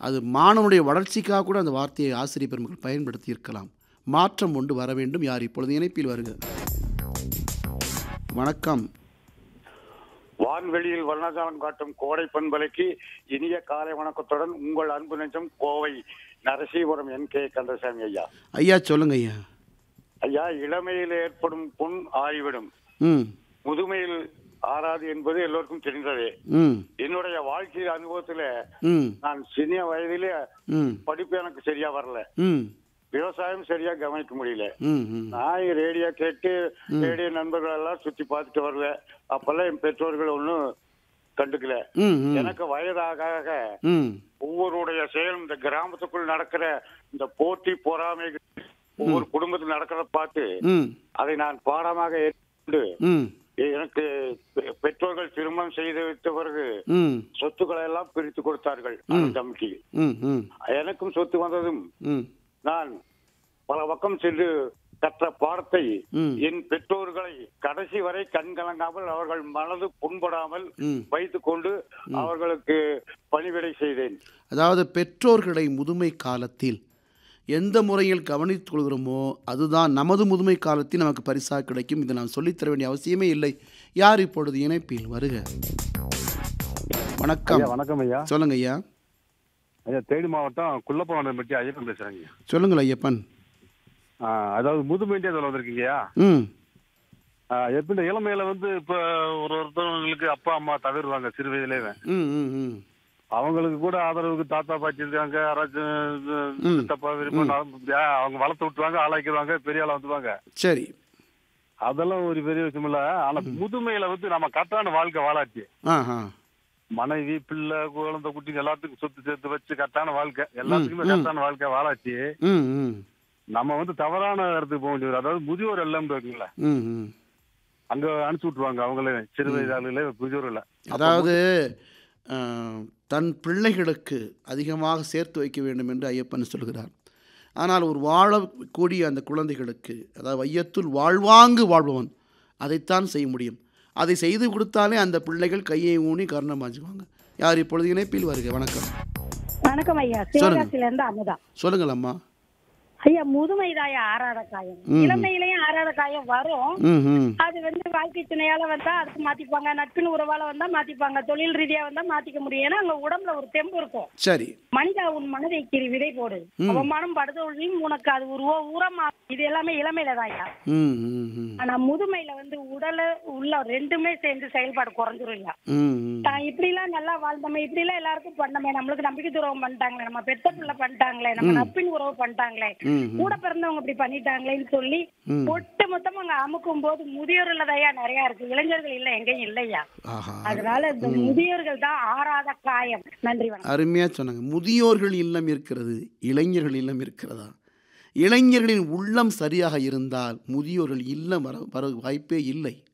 அது மாணவனுடைய வளர்ச்சிக்காக கூட அந்த வார்த்தையை ஆசிரியர் பெருமக்கள் பயன்படுத்தி இருக்கலாம் மாற்றம் கொண்டு வர வேண்டும் யார் இப்பொழுது இணைப்பில் வருக வணக்கம் வான்வெளியில் வர்ணஜாலம் காட்டும் கோடை பண்பலைக்கு இனிய காலை வணக்கத்துடன் உங்கள் அன்பு நெஞ்சம் கோவை நரசீபுரம் என் கே கந்தசாமி ஐயா ஐயா சொல்லுங்க ஐயா ஐயா இளமையில் ஏற்படும் புண் ஆறிவிடும் ம் முதுமையில் ஆறாது என்பது எல்லோருக்கும் தெரிந்ததே ம் என்னுடைய வாழ்க்கை அனுபவத்துல ம் நான் சிறிய வயதிலே ம் படிப்பு எனக்கு சரியா வரல ம் விவசாயம் சரியா கவனிக்க முடியல ம் ம் நான் ரேடியோ கேட்டு ரேடியோ நண்பர்கள் எல்லாம் சுத்தி பார்த்துட்டு வருவேன் அப்பெல்லாம் என் பெற்றோர்கள் ஒன்றும் கண்டுக்கல ம் ம் எனக்கு வயதாக ஆக ம் ஒவ்வொருடைய செயலும் இந்த கிராமத்துக்குள் நடக்கிற இந்த போட்டி பொறாமைகள் ஒவ்வொரு குடும்பத்தில் நடக்கிறத பார்த்து ம் அதை நான் பாடமாக ஏற்று ம் எனக்கு பெ- பெற்றோர்கள் திருமணம் செய்து வைத்த பிறகு ம் சொத்துக்களை எல்லாம் பிரித்து கொடுத்தார்கள் அண்ணன் தம்பிக்கு ம் ம் எனக்கும் சொத்து வந்ததும் ம் நான் பல பக்கம் சென்று கற்ற பாடத்தை ம். என் பெற்றோர்களை கடைசி வரை கண் கலங்காமல் அவர்கள் மனது புண்படாமல் ம். வைத்துக் கொண்டு அவர்களுக்கு பணிவிடை செய்தேன் அதாவது பெற்றோர்களை முதுமை காலத்தில் எந்த முறையில் கவனித்துக் கொள்கிறோமோ அதுதான் நமது முதுமை காலத்தில் நமக்கு பரிசாக கிடைக்கும் இதை நாம் சொல்லித்தர வேண்டிய அவசியமே இல்லை யார் இப்பொழுது இணைப்பில் வருக வணக்கம் ஐயா வணக்கம் ஐயா சொல்லுங்க ஐயா ஐயா தேனி மாவட்டம் குள்ளப்பவனம் பற்றி ஐயப்பன் பேசுறேங்க ஐயா. சொல்லுங்கள் ஐயப்பன் ஆ, அதாவது முதுமைண்டே அதில் வந்திருக்கீங்கய்யா ம் ஆ, எப்படி இந்த இளமையில வந்து இப்போ ஒரு ஒருத்தவங்களுக்கு அப்பா அம்மா தவிர்வாங்க சிறு வயதிலேயே ம் ம் ம் அவங்களுக்கு கூட ஆதரவுக்கு தாத்தா பாட்டி இருக்காங்க யாராச்சும் ம். சித்தப்பா விருப்பம் அவங்க வளர்த்து விட்டுருவாங்க ஆளாக்கிடுவாங்க பெரிய ஆளா வந்துருவாங்க சரி அதெல்லாம் ஒரு பெரிய விஷயம் இல்ல ஆனா முதுமையில வந்து நம்ம கரெக்டான வாழ்க்கை வாழாச்சு ஆ ஆ மனைவி பிள்ளை குழந்தை குட்டிங்க எல்லாத்துக்கும் சொத்து சேர்த்து வச்சு கரெக்டான வாழ்க்கை எல்லாத்துக்குமே கரெக்டான வாழ்க்கை வாழாச்சு ம் ம் நம்ம வந்து தவறான இடத்துக்கு போக வேண்டியது அதாவது முதியோர் எல்லாம் இருக்குங்களா ம் ம் அங்க அனுப்பிச்சு விட்டுருவாங்க அவங்களே சிறு வயது ஆளுகளே முதியோர் இல்ல அதாவது அஹ், தன் பிள்ளைகளுக்கு அதிகமாக சேர்த்து வைக்க வேண்டும் என்று ஐயப்பன் சொல்கிறார் ஆனால் ஒரு வாழக்கூடிய அந்த குழந்தைகளுக்கு அதாவது வையத்துள் வாழ்வாங்கு வாழ்பவன் அதைத்தான் செய்ய முடியும் அதை செய்து கொடுத்தாலே அந்த பிள்ளைகள் கையை ஊனி கர்ணம் மாஞ்சுவாங்க யார் இப்பொழுது இணைப்பில் வருக வணக்கம் வணக்கம் ஐயா சொல்லுங்க. சிவகாசில இருந்து அமுதா சொல்லுங்கள் அம்மா ஐயா முதுமைதாயா ஆறாத காயம் இளமையிலயும் ஆறாத காயம் வரும் ம் ம் அது வந்து வாழ்க்கை துணையால வந்தா அதுக்கு மாத்திப்பாங்க நட்பின் உறவால வந்தா மாத்திப்பாங்க தொழில் ரீதியா வந்தா மாத்திக்க முடியும் ஏன்னா அங்க உடம்புல ஒரு தெம்பு இருக்கும் சரி மனிதா உன் மனதை கிரி விதை போடு அவமானம் படுதொழியும் உனக்கு அது ஒரு உ- உரமா இது எல்லாமே இளமையில தான்யா ம் ம் ம் ஆனா முதுமையில வந்து உடல உள்ள ரெண்டுமே சேர்ந்து செயல்பாடு குறைஞ்சிரும் இல்ல ம் ம் தான் இப்படி எல்லாம் நல்லா வாழ்ந்தோமே இப்படி எல்லாம் எல்லாருக்கும் பண்ணமே நம்மளுக்கு நம்பிக்கை துரோகம் பண்ணிட்டாங்களே நம்ம பெத்த பிள்ளை பண்ணிட்டாங்களே நம்ம நட்பின் உறவு பண்ணிட்டாங்களே ம், ம். கூட பிறந்தவங்க இப்படி பண்ணிட்டாங்களேன்னு சொல்லி ஒட்டு மொத்தமா அங்க அமுக்கும் போது முதியோர் இல்லதையா நிறைய இருக்கு இளைஞர்கள் இல்ல எங்கேயும் இல்லையா ஆஹா அதனால இந்த முதியோர்கள் தான் ஆறாத காயம் நன்றி வணக்கம் அருமையாக சொன்னாங்க முதியோர்கள் இல்லம் இருக்கிறது இளைஞர்கள் இல்லம் இருக்கிறதா இளைஞர்களின் உள்ளம் சரியாக இருந்தால் முதியோர்கள் இல்லம் வர வர வாய்ப்பே இல்லை